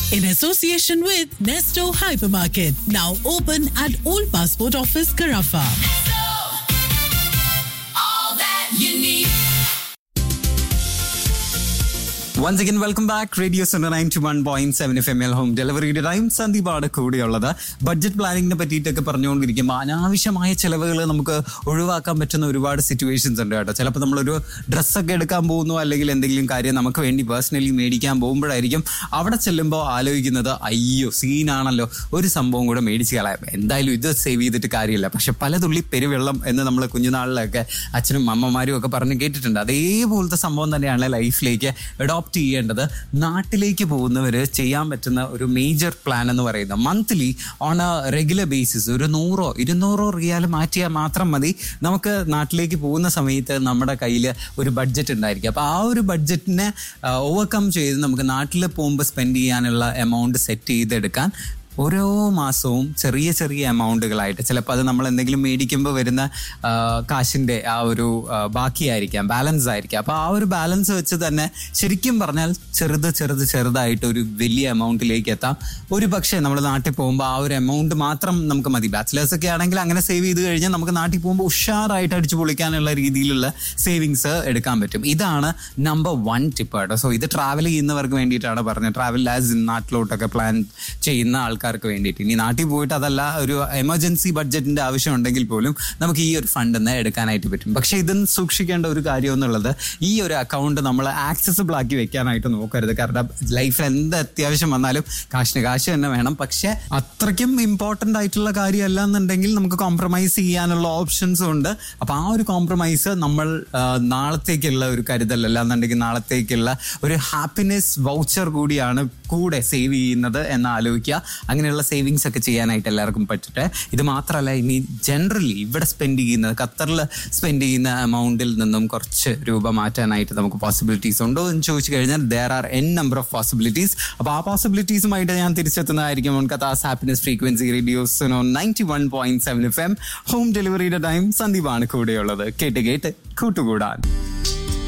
in association with Nesto Hypermarket, now open at Old Passport Office, Carafa. Once again welcome back radio centre ninety one point seven F M L home ഡെലിവറിയുടെ time സന്ദീപാണ് കൂടെയുള്ളത് budget പ്ലാനിങ്ങിനെ പറ്റിയിട്ടൊക്കെ പറഞ്ഞുകൊണ്ടിരിക്കുമ്പോൾ അനാവശ്യമായ ചിലവുകൾ നമുക്ക് ഒഴിവാക്കാൻ പറ്റുന്ന ഒരുപാട് സിറ്റുവേഷൻസ് ഉണ്ട് കേട്ടോ ചിലപ്പോൾ നമ്മളൊരു ഡ്രസ്സൊക്കെ എടുക്കാൻ പോകുന്നു അല്ലെങ്കിൽ എന്തെങ്കിലും കാര്യം നമുക്ക് വേണ്ടി പേഴ്സണലി മേടിക്കാൻ പോകുമ്പോഴായിരിക്കും അവിടെ ചെല്ലുമ്പോൾ ആലോചിക്കുന്നത് അയ്യോ സീനാണല്ലോ ഒരു സംഭവം കൂടെ മേടിച്ച് കളയാം എന്തായാലും ഇത് സേവ് ചെയ്തിട്ട് കാര്യമില്ല പക്ഷെ പല തുള്ളി പെരുവെള്ളം എന്ന് നമ്മൾ കുഞ്ഞുനാളിലൊക്കെ അച്ഛനും അമ്മമാരും ഒക്കെ പറഞ്ഞ് കേട്ടിട്ടുണ്ട് അതേപോലത്തെ സംഭവം തന്നെയാണ് ലൈഫിലേക്ക് അഡോപ്റ്റ് ചെയ്യേണ്ടത് നാട്ടിലേക്ക് പോകുന്നവർ ചെയ്യാൻ പറ്റുന്ന ഒരു മേജർ പ്ലാൻ എന്ന് പറയുന്നത് monthly on a regular basis ഒരു നൂറോ ഇരുന്നൂറോ റിയാൽ മാറ്റിയാൽ മാത്രം മതി നമുക്ക് നാട്ടിലേക്ക് പോകുന്ന സമയത്ത് നമ്മുടെ കയ്യിൽ ഒരു ബഡ്ജറ്റ് ഉണ്ടായിരിക്കും അപ്പോൾ ആ ഒരു ബഡ്ജറ്റിനെ ഓവർകം ചെയ്ത് നമുക്ക് നാട്ടിൽ പോകുമ്പോൾ സ്പെൻഡ് ചെയ്യാനുള്ള എമൗണ്ട് സെറ്റ് ചെയ്തെടുക്കാൻ ഓരോ മാസവും ചെറിയ ചെറിയ എമൗണ്ടുകളായിട്ട് ചിലപ്പോൾ അത് നമ്മൾ എന്തെങ്കിലും മേടിക്കുമ്പോൾ വരുന്ന ആ, കാശിൻ്റെ ആ ഒരു ആ, ബാക്കിയായിരിക്കാം ബാലൻസ് ആയിരിക്കാം അപ്പോൾ ആ ഒരു ബാലൻസ് വെച്ച് തന്നെ ശരിക്കും പറഞ്ഞാൽ ചെറുത് ചെറുത് ചെറുതായിട്ട് ഒരു വലിയ എമൗണ്ടിലേക്ക് എത്താം ഒരു പക്ഷേ നമ്മൾ നാട്ടിൽ പോകുമ്പോൾ ആ ഒരു എമൗണ്ട് മാത്രം നമുക്ക് മതി ബാച്ചിലേഴ്സ് ഒക്കെ ആണെങ്കിൽ അങ്ങനെ സേവ് ചെയ്ത് കഴിഞ്ഞാൽ നമുക്ക് നാട്ടിൽ പോകുമ്പോൾ ഉഷാറായിട്ട് അടിച്ചു പൊളിക്കാനുള്ള രീതിയിലുള്ള സേവിങ്സ് എടുക്കാൻ പറ്റും ഇതാണ് നമ്പർ വൺ ടിപ്പ് കേട്ടോ സോ ഇത് ട്രാവൽ ചെയ്യുന്നവർക്ക് വേണ്ടിയിട്ടാണ് പറഞ്ഞത് ട്രാവൽ ആസ് നാട്ടിലോട്ടൊക്കെ പ്ലാൻ ചെയ്യുന്ന ആൾക്കാർക്ക് വേണ്ടിയിട്ട് ഇനി നാട്ടിൽ പോയിട്ട് അതല്ല ഒരു എമർജൻസി ബഡ്ജറ്റിന്റെ ആവശ്യം ഉണ്ടെങ്കിൽ പോലും നമുക്ക് ഈ ഒരു ഫണ്ട് നിന്ന് എടുക്കാനായിട്ട് പറ്റും പക്ഷേ ഇതൊന്ന് സൂക്ഷിക്കേണ്ട ഒരു കാര്യം എന്നുള്ളത് ഈ ഒരു അക്കൗണ്ട് നമ്മൾ ആക്സസിബിൾ ആക്കി വെക്കാനായിട്ട് നോക്കരുത് കാരണം ലൈഫിൽ എന്ത് അത്യാവശ്യം വന്നാലും കാശിന് കാശ് തന്നെ വേണം പക്ഷെ അത്രയ്ക്കും ഇമ്പോർട്ടൻ്റ് ആയിട്ടുള്ള കാര്യമല്ല എന്നുണ്ടെങ്കിൽ നമുക്ക് കോംപ്രമൈസ് ചെയ്യാനുള്ള ഓപ്ഷൻസും ഉണ്ട് അപ്പോൾ ആ ഒരു കോംപ്രമൈസ് നമ്മൾ ആ, നാളത്തേക്കുള്ള ഒരു കരുതലല്ല എന്നുണ്ടെങ്കിൽ നാളത്തേക്കുള്ള ഒരു ഹാപ്പിനെസ് വൗച്ചർ കൂടിയാണ് കൂടെ സേവ് ചെയ്യുന്നത് എന്ന് ആലോചിക്കുക അങ്ങനെയുള്ള സേവിങ്സ് ഒക്കെ ചെയ്യാനായിട്ട് എല്ലാവർക്കും പറ്റട്ടെ ഇത് മാത്രമല്ല ഇനി ജനറലി ഇവിടെ സ്പെൻഡ് ചെയ്യുന്നത് ഖത്തറിൽ സ്പെൻഡ് ചെയ്യുന്ന എമൗണ്ടിൽ നിന്നും കുറച്ച് രൂപ മാറ്റാനായിട്ട് നമുക്ക് പോസിബിലിറ്റീസ് ഉണ്ടോ എന്ന് ചോദിച്ചു കഴിഞ്ഞാൽ there are n number of possibilities അപ്പോൾ ആ പോസിബിലിറ്റീസുമായിട്ട് ഞാൻ തിരിച്ചെത്തുന്നതായിരിക്കും ഓൺ കഥാസ് happiness frequency radio's ninety one point seven F M home ഡെലിവറിയുടെ ടൈം സന്ദീപാണ് കൂടെയുള്ളത് കേട്ട് കേട്ട് കൂട്ടുകൂടാൻ